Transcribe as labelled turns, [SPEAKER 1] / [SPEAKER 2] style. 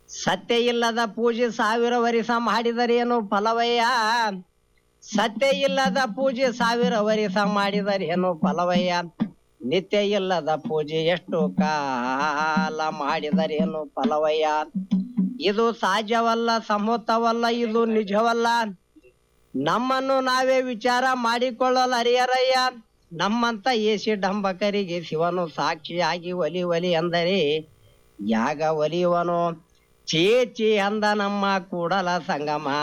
[SPEAKER 1] ಸತ್ಯ ಇಲ್ಲದ ಪೂಜೆ ಸಾವಿರ ವರಿಸ ಮಾಡಿದರೇನು ಫಲವಯ್ಯ ಸತ್ಯ ಇಲ್ಲದ ಪೂಜೆ ಸಾವಿರ ವರಿಸ ಮಾಡಿದರೇನು ಫಲವಯ್ಯ ನಿತ್ಯ ಇಲ್ಲದ ಪೂಜೆ ಎಷ್ಟು ಕಾಲ ಮಾಡಿದರೇನು ಫಲವಯ್ಯ ಇದು ಸಾಧ್ಯವಲ್ಲ ಸಮೂತವಲ್ಲ ಇದು ನಿಜವಲ್ಲ ನಮ್ಮನ್ನು ನಾವೇ ವಿಚಾರ ಮಾಡಿಕೊಳ್ಳಲು ಅರಿಯರಯ್ಯ ನಮ್ಮಂತ ಏಸಿ ಡಂಬಕರಿಗೆ ಶಿವನು ಸಾಕ್ಷಿಯಾಗಿ ಒಲಿ ಒಲಿ ಅಂದರೆ ಯಾಗ ಒಲಿಯುವನು ಚೇ ಚೇ ಅಂದ ನಮ್ಮ ಕೂಡಲ ಸಂಗಮ